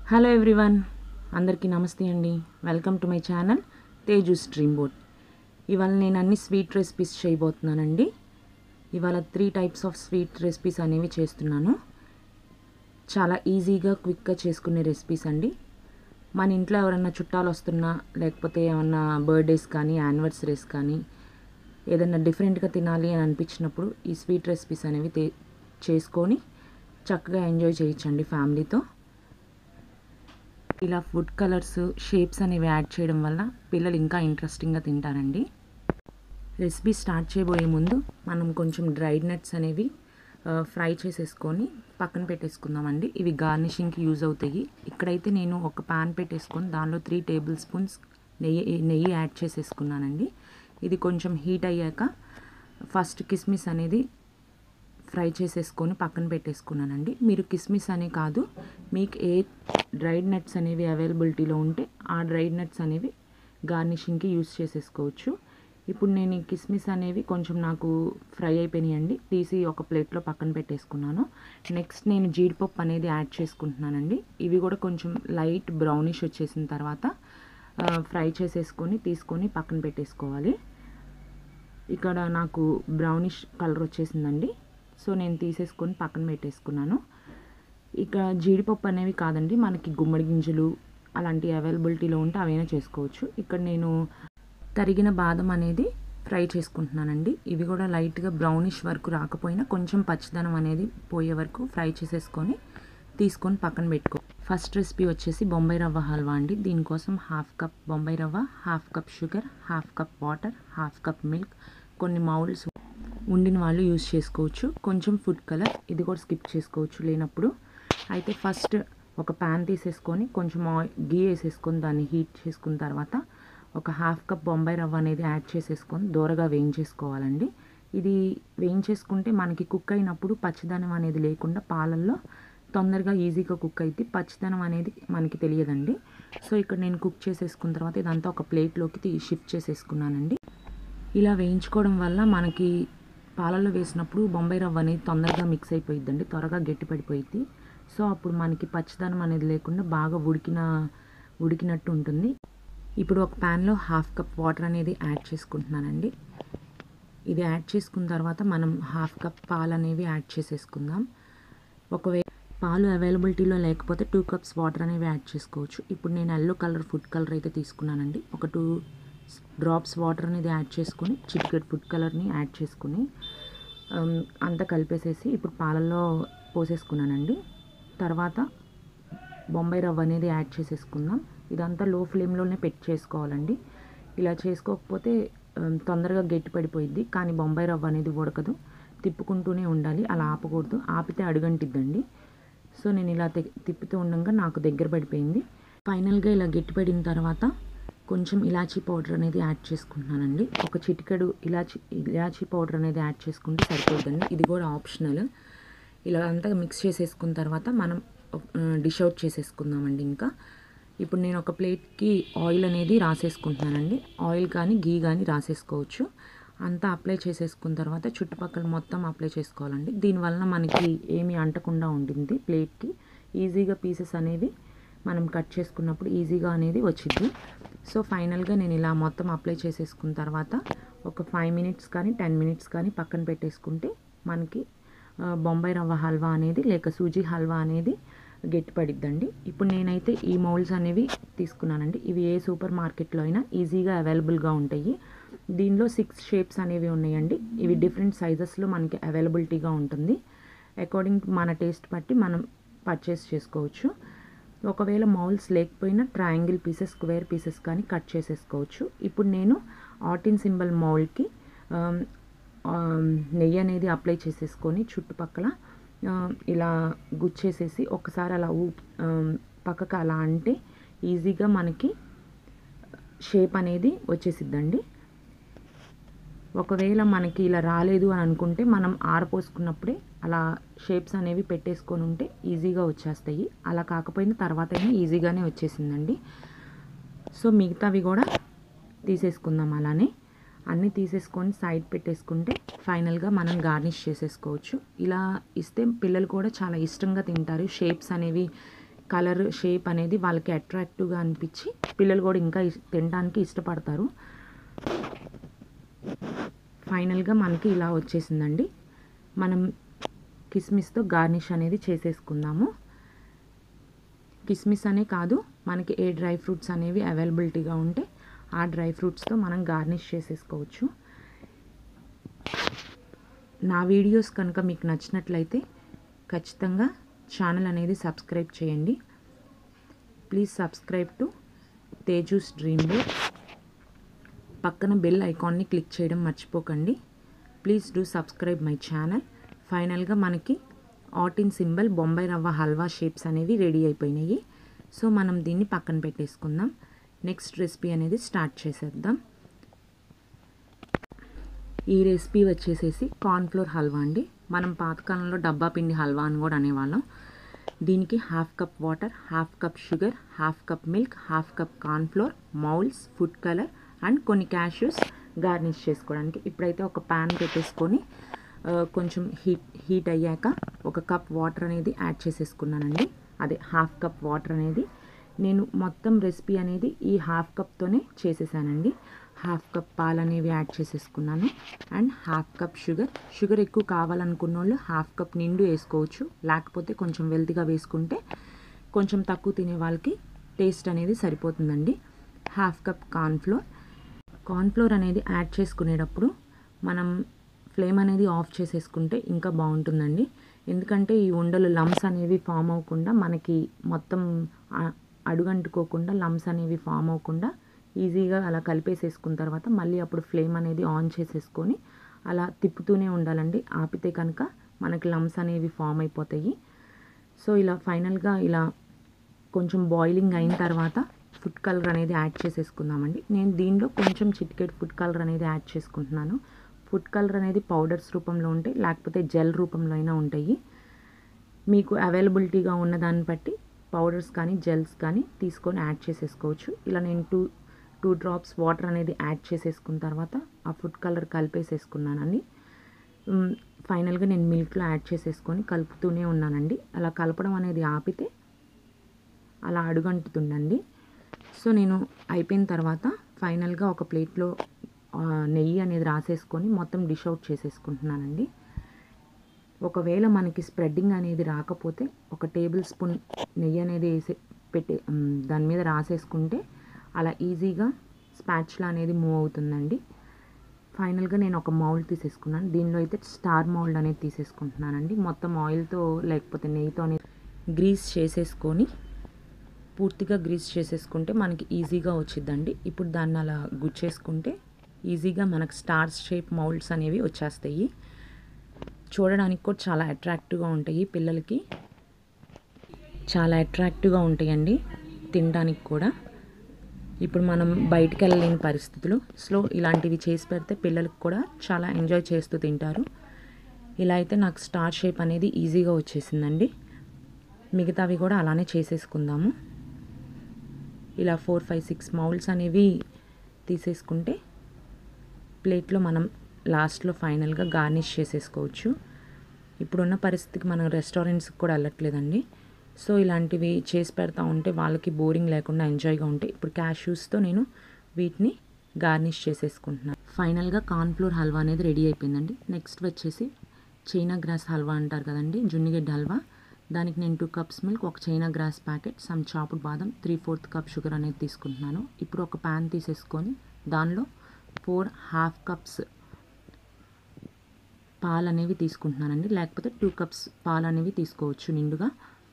hello everyone అందరికీ నమస్తే అండి welcome to my channel Teju stream board ఇవాళ నేను అన్ని స్వీట్ రెసిపీస్ చేయబోతున్నానండి ఇవాళ three types of sweet recipes అనేవి చేస్తున్నాను చాలా ఈజీగా క్విక్గా చేసుకునే రెసిపీస్ అండి మన ఇంట్లో ఎవరైనా చుట్టాలు వస్తున్నా లేకపోతే ఏమన్నా బర్త్డేస్ కానీ యానివర్సరీస్ కానీ ఏదైనా డిఫరెంట్గా తినాలి అని అనిపించినప్పుడు ఈ స్వీట్ రెసిపీస్ అనేవి తే చేసుకొని చక్కగా ఎంజాయ్ చేయొచ్చండి ఫ్యామిలీతో ఇలా ఫుడ్ కలర్స్ షేప్స్ అనేవి యాడ్ చేయడం వల్ల పిల్లలు ఇంకా ఇంట్రెస్టింగ్గా తింటారండి రెసిపీ స్టార్ట్ చేయబోయే ముందు మనం కొంచెం డ్రైడ్ నట్స్ అనేవి ఫ్రై చేసేసుకొని పక్కన పెట్టేసుకుందామండి ఇవి గార్నిషింగ్కి యూజ్ అవుతాయి ఇక్కడైతే నేను ఒక పాన్ పెట్టేసుకొని దానిలో త్రీ టేబుల్ స్పూన్స్ నెయ్యి నెయ్యి యాడ్ చేసేసుకున్నానండి ఇది కొంచెం హీట్ అయ్యాక ఫస్ట్ కిస్మిస్ అనేది ఫ్రై చేసేసుకొని పక్కన పెట్టేసుకున్నానండి మీరు కిస్మిస్ అనే కాదు మీకు ఏ డ్రైడ్ నట్స్ అనేవి అవైలబిలిటీలో ఉంటే ఆ డ్రైడ్ నట్స్ అనేవి గార్నిషింగ్కి యూస్ చేసేసుకోవచ్చు ఇప్పుడు నేను ఈ కిస్మిస్ అనేవి కొంచెం నాకు ఫ్రై అయిపోయినాయండి తీసి ఒక ప్లేట్లో పక్కన పెట్టేసుకున్నాను నెక్స్ట్ నేను జీడిపప్పు అనేది యాడ్ చేసుకుంటున్నానండి ఇవి కూడా కొంచెం లైట్ బ్రౌనిష్ వచ్చేసిన తర్వాత ఫ్రై చేసేసుకొని తీసుకొని పక్కన పెట్టేసుకోవాలి ఇక్కడ నాకు బ్రౌనిష్ కలర్ వచ్చేసిందండి సో నేను తీసేసుకొని పక్కన పెట్టేసుకున్నాను ఇక జీడిపప్పు అనేవి కాదండి మనకి గుమ్మడి గింజలు అలాంటి అవైలబిలిటీలో ఉంటే అవైనా చేసుకోవచ్చు ఇక్కడ నేను తరిగిన బాదం అనేది ఫ్రై చేసుకుంటున్నానండి ఇవి కూడా లైట్గా బ్రౌనిష్ వరకు రాకపోయినా కొంచెం పచ్చిదనం అనేది పోయే వరకు ఫ్రై చేసేసుకొని తీసుకొని పక్కన పెట్టుకో ఫస్ట్ రెసిపీ వచ్చేసి బొంబాయి రవ్వ హల్వా అండి దీనికోసం half cup Bombay rava half cup sugar half cup water half cup milk కొన్ని మౌల్స్ ఉండిన వాళ్ళు యూస్ చేసుకోవచ్చు కొంచెం ఫుడ్ కలర్ ఇది కూడా స్కిప్ చేసుకోవచ్చు లేనప్పుడు అయితే ఫస్ట్ ఒక ప్యాన్ తీసేసుకొని కొంచెం ఆయిల్ గీ వేసేసుకొని దాన్ని హీట్ చేసుకున్న తర్వాత ఒక హాఫ్ కప్ బొంబాయి రవ్వ అనేది యాడ్ చేసేసుకొని దూరగా వేయించేసుకోవాలండి ఇది వేయించేసుకుంటే మనకి కుక్ అయినప్పుడు పచ్చిదనం అనేది లేకుండా పాలల్లో తొందరగా ఈజీగా కుక్ అయితే పచ్చిదనం అనేది మనకి తెలియదండి సో ఇక్కడ నేను కుక్ చేసేసుకున్న తర్వాత ఇదంతా ఒక ప్లేట్లోకి షిఫ్ట్ చేసేసుకున్నానండి ఇలా వేయించుకోవడం వల్ల మనకి పాలల్లో వేసినప్పుడు బొంబాయి రవ్వ అనేది తొందరగా మిక్స్ అయిపోయిద్దండి త్వరగా గట్టి పడిపోయిద్ది సో అప్పుడు మనకి పచ్చిదనం అనేది లేకుండా బాగా ఉడికిన ఉడికినట్టు ఉంటుంది ఇప్పుడు ఒక ప్యాన్లో హాఫ్ కప్ వాటర్ అనేది యాడ్ చేసుకుంటున్నానండి ఇది యాడ్ చేసుకున్న తర్వాత మనం హాఫ్ కప్ పాలు అనేవి యాడ్ చేసేసుకుందాం ఒకవేళ పాలు అవైలబిలిటీలో లేకపోతే టూ కప్స్ వాటర్ అనేవి యాడ్ చేసుకోవచ్చు ఇప్పుడు నేను ఎల్లో కలర్ ఫుడ్ కలర్ అయితే తీసుకున్నానండి ఒక టూ డ్రాప్స్ వాటర్ అనేది యాడ్ చేసుకొని చిటికెట్ ఫుడ్ కలర్ని యాడ్ చేసుకుని అంతా కలిపేసేసి ఇప్పుడు పాలల్లో పోసేసుకున్నానండి తర్వాత బొంబాయి రవ్వ అనేది యాడ్ చేసేసుకుందాం ఇదంతా లో ఫ్లేమ్లోనే పెట్టి చేసుకోవాలండి ఇలా చేసుకోకపోతే తొందరగా గట్టి పడిపోయిద్ది కానీ బొంబాయి రవ్వ అనేది ఉడకదు తిప్పుకుంటూనే ఉండాలి అలా ఆపకూడదు ఆపితే అడుగంటిద్దండి సో నేను ఇలా తిప్పుతూ ఉండగా నాకు దగ్గర పడిపోయింది ఫైనల్గా ఇలా గట్టిపడిన తర్వాత కొంచెం ఇలాచీ పౌడర్ అనేది యాడ్ చేసుకుంటున్నానండి ఒక చిటికెడు ఇలాచి ఇలాచీ పౌడర్ అనేది యాడ్ చేసుకుంటే సరిపోతుందండి ఇది కూడా ఆప్షనల్ ఇలా అంతా మిక్స్ చేసేసుకున్న తర్వాత మనం డిష్ అవుట్ చేసేసుకుందామండి ఇంకా ఇప్పుడు నేను ఒక ప్లేట్కి ఆయిల్ అనేది రాసేసుకుంటున్నానండి ఆయిల్ కానీ గీ కానీ రాసేసుకోవచ్చు అంతా అప్లై చేసేసుకున్న తర్వాత చుట్టుపక్కల మొత్తం అప్లై చేసుకోవాలండి దీనివలన మనకి ఏమీ అంటకుండా ఉంటుంది ప్లేట్కి ఈజీగా పీసెస్ అనేవి మనం కట్ చేసుకున్నప్పుడు ఈజీగా అనేది వచ్చింది సో ఫైనల్గా నేను ఇలా మొత్తం అప్లై చేసేసుకున్న తర్వాత ఒక ఫైవ్ మినిట్స్ కానీ టెన్ మినిట్స్ కానీ పక్కన పెట్టేసుకుంటే మనకి బొంబాయి రవ్వ హల్వా అనేది లేక సూజీ హల్వా అనేది గట్టిపడిద్దండి ఇప్పుడు నేనైతే ఈ మౌల్స్ అనేవి తీసుకున్నానండి ఇవి ఏ సూపర్ మార్కెట్లో అయినా ఈజీగా అవైలబుల్గా ఉంటాయి దీనిలో సిక్స్ షేప్స్ అనేవి ఉన్నాయండి ఇవి డిఫరెంట్ సైజెస్లో మనకి అవైలబిలిటీగా ఉంటుంది అకార్డింగ్ మన టేస్ట్ బట్టి మనం పర్చేస్ చేసుకోవచ్చు ఒకవేళ మౌల్స్ లేకపోయినా ట్రయాంగిల్ పీసెస్ స్క్వేర్ పీసెస్ కానీ కట్ చేసేసుకోవచ్చు ఇప్పుడు నేను ఆటిన్ సింబల్ మౌల్కి నెయ్యి అనేది అప్లై చేసేసుకొని చుట్టుపక్కల ఇలా గుచ్చేసేసి ఒకసారి అలా ఊ పక్కకు అలా అంటే ఈజీగా మనకి షేప్ అనేది వచ్చేసిద్దండి ఒకవేళ మనకి ఇలా రాలేదు అని అనుకుంటే మనం ఆరపోసుకున్నప్పుడే అలా షేప్స్ అనేవి పెట్టేసుకొని ఉంటే ఈజీగా వచ్చేస్తాయి అలా కాకపోయినా తర్వాత అయినా ఈజీగానే వచ్చేసిందండి సో మిగతావి కూడా తీసేసుకుందాం అలానే అన్నీ తీసేసుకొని సైడ్ పెట్టేసుకుంటే ఫైనల్గా మనం గార్నిష్ చేసేసుకోవచ్చు ఇలా ఇస్తే పిల్లలు కూడా చాలా ఇష్టంగా తింటారు షేప్స్ అనేవి కలర్ షేప్ అనేది వాళ్ళకి అట్రాక్టివ్గా అనిపించి పిల్లలు కూడా ఇంకా ఇస్- తినడానికి ఇష్టపడతారు ఫైనల్గా మనకి ఇలా వచ్చేసిందండి మనం కిస్మిస్తో గార్నిష్ అనేది చేసేసుకుందాము కిస్మిస్ అనే కాదు మనకి ఏ డ్రై ఫ్రూట్స్ అనేవి అవైలబిలిటీగా ఉంటే ఆ డ్రై ఫ్రూట్స్తో మనం గార్నిష్ చేసేసుకోవచ్చు నా వీడియోస్ కనుక మీకు నచ్చినట్లయితే ఖచ్చితంగా ఛానల్ అనేది సబ్స్క్రైబ్ చేయండి please subscribe to Teju's dream board పక్కన బెల్ ఐకాన్ని క్లిక్ చేయడం మర్చిపోకండి please do subscribe my channel ఫైనల్గా మనకి ఆటిన్ సింబల్ బొంబాయి రవ్వ హల్వా షేప్స్ అనేవి రెడీ అయిపోయినాయి సో మనం దీన్ని పక్కన పెట్టేసుకుందాం నెక్స్ట్ రెసిపీ అనేది స్టార్ట్ చేసేద్దాం ఈ రెసిపీ వచ్చేసేసి కార్న్ఫ్లోర్ హల్వా అండి మనం పాతకాలంలో డబ్బా పిండి హల్వా అని కూడా అనేవాళ్ళం దీనికి half cup water half cup sugar half cup milk half cup cornflour moulds food colour and కొన్ని క్యాష్యూస్ గార్నిష్ చేసుకోవడానికి ఇప్పుడైతే ఒక ప్యాన్ పెట్టేసుకొని ఆ, కొంచెం హీట్ హీట్ అయ్యాక ఒక కప్ వాటర్ అనేది యాడ్ చేసేసుకున్నానండి అదే హాఫ్ కప్ వాటర్ అనేది నేను మొత్తం రెసిపీ అనేది ఈ హాఫ్ కప్తోనే చేసేసానండి హాఫ్ కప్ పాలు అనేవి యాడ్ చేసేసుకున్నాను and half cup sugar sugar ఎక్కువ కావాలనుకున్న వాళ్ళు హాఫ్ కప్ నిండు వేసుకోవచ్చు లేకపోతే కొంచెం వెల్తిగా వేసుకుంటే కొంచెం తక్కువ తినే వాళ్ళకి టేస్ట్ అనేది సరిపోతుందండి హాఫ్ కప్ కార్న్ఫ్లోర్ కార్న్ఫ్లోర్ అనేది యాడ్ చేసుకునేటప్పుడు మనం ఫ్లేమ్ అనేది ఆఫ్ చేసేసుకుంటే ఇంకా బాగుంటుందండి ఎందుకంటే ఈ ఉండలు లమ్స్ అనేవి ఫామ్ అవ్వకుండా మనకి మొత్తం ఆ- అడుగంటుకోకుండా లమ్స్ అనేవి ఫామ్ అవ్వకుండా ఈజీగా అలా కలిపేసేసుకున్న తర్వాత మళ్ళీ అప్పుడు ఫ్లేమ్ అనేది ఆన్ చేసేసుకొని అలా తిప్పుతూనే ఉండాలండి ఆపితే కనుక మనకి లమ్స్ అనేవి ఫామ్ అయిపోతాయి సో ఇలా ఫైనల్గా ఇలా కొంచెం బాయిలింగ్ అయిన తర్వాత ఫుడ్ కలర్ అనేది యాడ్ చేసేసుకుందామండి నేను దీనిలో కొంచెం చిటికెట్ ఫుడ్ కలర్ అనేది యాడ్ చేసుకుంటున్నాను ఫుడ్ కలర్ అనేది పౌడర్స్ రూపంలో ఉంటాయి లేకపోతే జెల్ రూపంలో అయినా ఉంటాయి మీకు అవైలబిలిటీగా ఉన్న దాన్ని బట్టి పౌడర్స్ కానీ జెల్స్ కానీ తీసుకొని యాడ్ చేసేసుకోవచ్చు ఇలా నేను టూ టూ డ్రాప్స్ వాటర్ అనేది యాడ్ చేసేసుకున్న తర్వాత ఆ ఫుడ్ కలర్ కలిపేసేసుకున్నానండి మ్, ఫైనల్గా నేను మిల్క్లో యాడ్ చేసేసుకొని కలుపుతూనే ఉన్నానండి అలా కలపడం అనేది ఆపితే అలా అడుగంటుతుండండి సో నేను అయిపోయిన తర్వాత ఫైనల్గా ఒక ప్లేట్లో ఆ, నెయ్యి అనేది రాసేసుకొని మొత్తం డిష్ అవుట్ చేసేసుకుంటున్నానండి ఒకవేళ మనకి స్ప్రెడ్డింగ్ అనేది రాకపోతే ఒక టేబుల్ స్పూన్ నెయ్యి అనేది వేసి పెట్టి మ్, దాని మీద రాసేసుకుంటే అలా ఈజీగా స్పాచ్లా అనేది మూవ్ అవుతుందండి ఫైనల్గా నేను ఒక మౌల్డ్ తీసేసుకున్నాను దీనిలో అయితే స్టార్ మౌల్డ్ అనేది తీసేసుకుంటున్నానండి మొత్తం ఆయిల్తో లేకపోతే నెయ్యితో అనేది గ్రీస్ చేసేసుకొని పూర్తిగా గ్రీస్ చేసేసుకుంటే మనకి ఈజీగా వచ్చిద్దండి ఇప్పుడు దాన్ని అలా గుచ్చేసుకుంటే ఈజీగా మనకు స్టార్ షేప్ మౌల్డ్స్ అనేవి వచ్చేస్తాయి చూడడానికి కూడా చాలా అట్రాక్టివ్గా ఉంటాయి పిల్లలకి చాలా అట్రాక్టివ్గా ఉంటాయండి తినడానికి కూడా ఇప్పుడు మనం బయటికి వెళ్ళలేని పరిస్థితులు స్లో ఇలాంటివి చేసి పెడితే పిల్లలకు కూడా చాలా ఎంజాయ్ చేస్తూ తింటారు ఇలా అయితే నాకు స్టార్ షేప్ అనేది ఈజీగా వచ్చేసిందండి మిగతావి కూడా అలానే చేసేసుకుందాము ఇలా ఫోర్ ఫైవ్ సిక్స్ మౌల్డ్స్ అనేవి తీసేసుకుంటే ప్లేట్లో మనం లాస్ట్లో ఫైనల్గా గార్నిష్ చేసేసుకోవచ్చు ఇప్పుడున్న పరిస్థితికి మనం రెస్టారెంట్స్కి కూడా వెళ్ళట్లేదండి సో ఇలాంటివి చేసి పెడతా ఉంటే వాళ్ళకి బోరింగ్ లేకుండా ఎంజాయ్గా ఉంటాయి ఇప్పుడు క్యాష్యూస్తో నేను వీటిని గార్నిష్ చేసేసుకుంటున్నాను ఫైనల్గా కార్న్ఫ్లోర్ హల్వా అనేది రెడీ అయిపోయిందండి నెక్స్ట్ వచ్చేసి చైనా గ్రాస్ హల్వా అంటారు కదండి జున్నిగడ్డ హల్వా దానికి నేను టూ కప్స్ మిల్క్ ఒక China grass packet some chopped badam three fourth cup sugar అనేది తీసుకుంటున్నాను ఇప్పుడు ఒక ప్యాన్ తీసేసుకొని దానిలో ఫోర్ హాఫ్ కప్స్ పాలు అనేవి తీసుకుంటున్నానండి లేకపోతే టూ కప్స్ పాలు అనేవి తీసుకోవచ్చు నిండుగా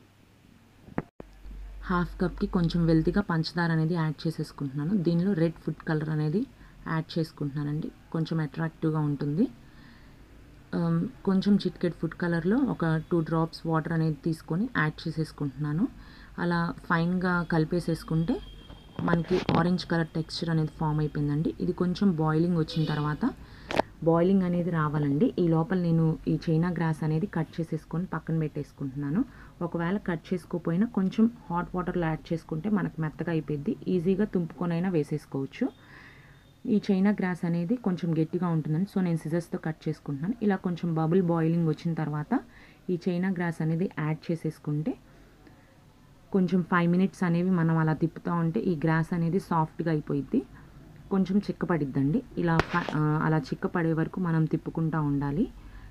హాఫ్ కప్కి కొంచెం వెల్తిగా పంచదార అనేది యాడ్ చేసేసుకుంటున్నాను దీనిలో రెడ్ ఫుడ్ కలర్ అనేది యాడ్ చేసుకుంటున్నానండి కొంచెం అట్రాక్టివ్గా ఉంటుంది ఆమ్, కొంచెం చిట్కెట్ ఫుడ్ కలర్లో ఒక టూ డ్రాప్స్ వాటర్ అనేది తీసుకొని యాడ్ చేసేసుకుంటున్నాను అలా ఫైన్గా కలిపేసేసుకుంటే మనకి ఆరెంజ్ కలర్ టెక్స్చర్ అనేది ఫామ్ అయిపోయిందండి ఇది కొంచెం బాయిలింగ్ వచ్చిన తర్వాత బాయిలింగ్ అనేది రావాలండి ఈ లోపల నేను ఈ చైనా గ్రాస్ అనేది కట్ చేసేసుకొని పక్కన పెట్టేసుకుంటున్నాను ఒకవేళ కట్ చేసుకోకపోయినా కొంచెం హాట్ వాటర్లో యాడ్ చేసుకుంటే మనకు మెత్తగా అయిపోద్ది ఈజీగా తుంపుకొనైనా వేసేసుకోవచ్చు ఈ చైనా గ్రాస్ అనేది కొంచెం గట్టిగా ఉంటుందండి సో నేను సిజర్స్తో కట్ చేసుకుంటున్నాను ఇలా కొంచెం బబుల్ బాయిలింగ్ వచ్చిన తర్వాత ఈ చైనా గ్రాస్ అనేది యాడ్ చేసేసుకుంటే కొంచెం ఫైవ్ మినిట్స్ అనేవి మనం అలా తిప్పుతూ ఉంటే ఈ గ్రాస్ అనేది సాఫ్ట్గా అయిపోయిద్ది కొంచెం చిక్కపడిద్దండి ఇలా ఫ- ఆ, అలా చిక్కపడే వరకు మనం తిప్పుకుంటూ ఉండాలి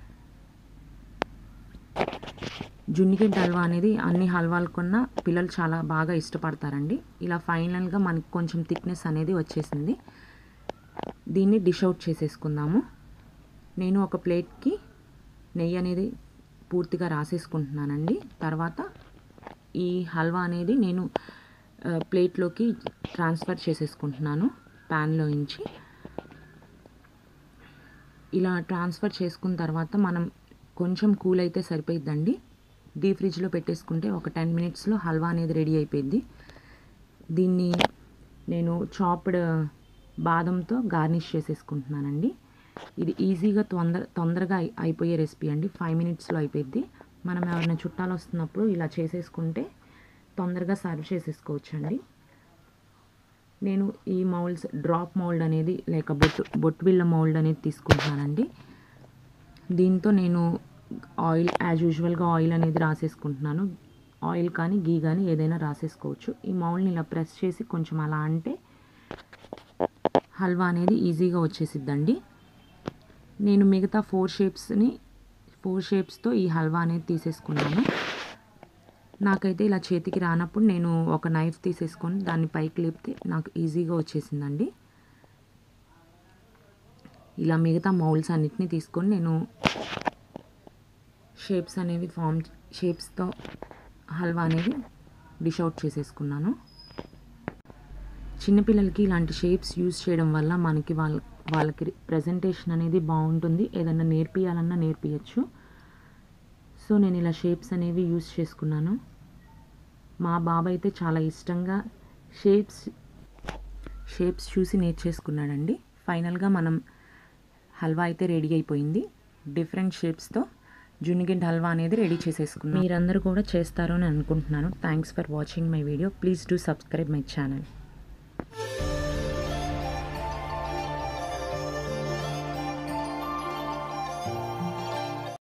జున్నిగడ్డ హల్వా అనేది అన్ని హల్వాల కన్నా పిల్లలు చాలా బాగా ఇష్టపడతారండి ఇలా ఫైనల్గా మనకి కొంచెం థిక్నెస్ అనేది వచ్చేసింది దీన్ని డిష్ అవుట్ చేసేసుకుందాము నేను ఒక ప్లేట్కి నెయ్యి అనేది పూర్తిగా రాసేసుకుంటున్నానండి తర్వాత ఈ హల్వా అనేది నేను ఆ, ప్లేట్లోకి ట్రాన్స్ఫర్ చేసేసుకుంటున్నాను ప్యాన్లో నుంచి ఇలా ట్రాన్స్ఫర్ చేసుకున్న తర్వాత మనం కొంచెం కూల్ అయితే సరిపోయిద్దండి డీప్ ఫ్రిడ్జ్లో పెట్టేసుకుంటే ఒక టెన్ మినిట్స్లో హల్వా అనేది రెడీ అయిపోయింది దీన్ని నేను చాప్డ్ బాదంతో గార్నిష్ చేసేసుకుంటున్నానండి ఇది ఈజీగా తొందర తొందరగా అయి- అయిపోయే రెసిపీ అండి ఫైవ్ మినిట్స్లో అయిపోయింది మనం ఎవరైనా చుట్టాలు వస్తున్నప్పుడు ఇలా చేసేసుకుంటే తొందరగా సర్వ్ చేసేసుకోవచ్చండి నేను ఈ మౌల్డ్స్ డ్రాప్ మౌల్డ్ అనేది లేక బొట్టు బొట్టు బిళ్ళ మౌల్డ్ అనేది తీసుకుంటున్నానండి దీంతో నేను ఆయిల్ యాజ్ యూజువల్గా ఆయిల్ అనేది రాసేసుకుంటున్నాను ఆయిల్ కానీ గీ కానీ ఏదైనా రాసేసుకోవచ్చు ఈ మౌల్డ్ని ఇలా ప్రెస్ చేసి కొంచెం అలా అంటే హల్వా అనేది ఈజీగా వచ్చేసిద్దండి నేను మిగతా ఫోర్ షేప్స్ని ఫోర్ షేప్స్తో ఈ హల్వా అనేది తీసేసుకున్నాను నాకైతే ఇలా చేతికి రానప్పుడు నేను ఒక నైఫ్ తీసేసుకొని దాన్ని పైకి లేపితే నాకు ఈజీగా వచ్చేసిందండి ఇలా మిగతా మౌల్స్ అన్నిటిని తీసుకొని నేను షేప్స్ అనేవి ఫామ్ షేప్స్తో హల్వా అనేది డిష్ అవుట్ చేసేసుకున్నాను చిన్నపిల్లలకి ఇలాంటి షేప్స్ యూస్ చేయడం వల్ల మనకి వాళ్ళ వాళ్ళకి ప్రజెంటేషన్ అనేది బాగుంటుంది ఏదైనా నేర్పియాలన్నా నేర్పియచ్చు సో నేను ఇలా షేప్స్ అనేవి యూస్ చేసుకున్నాను మా బాబు అయితే చాలా ఇష్టంగా షేప్స్ షేప్స్ చూసి నేర్చేసుకున్నాడండి ఫైనల్గా మనం హల్వా అయితే రెడీ అయిపోయింది డిఫరెంట్ షేప్స్తో జునిగెడ్ హల్వా అనేది రెడీ చేసేసుకున్నాం మీరందరూ కూడా చేస్తారు అని అనుకుంటున్నాను thanks for watching my video please do subscribe my channel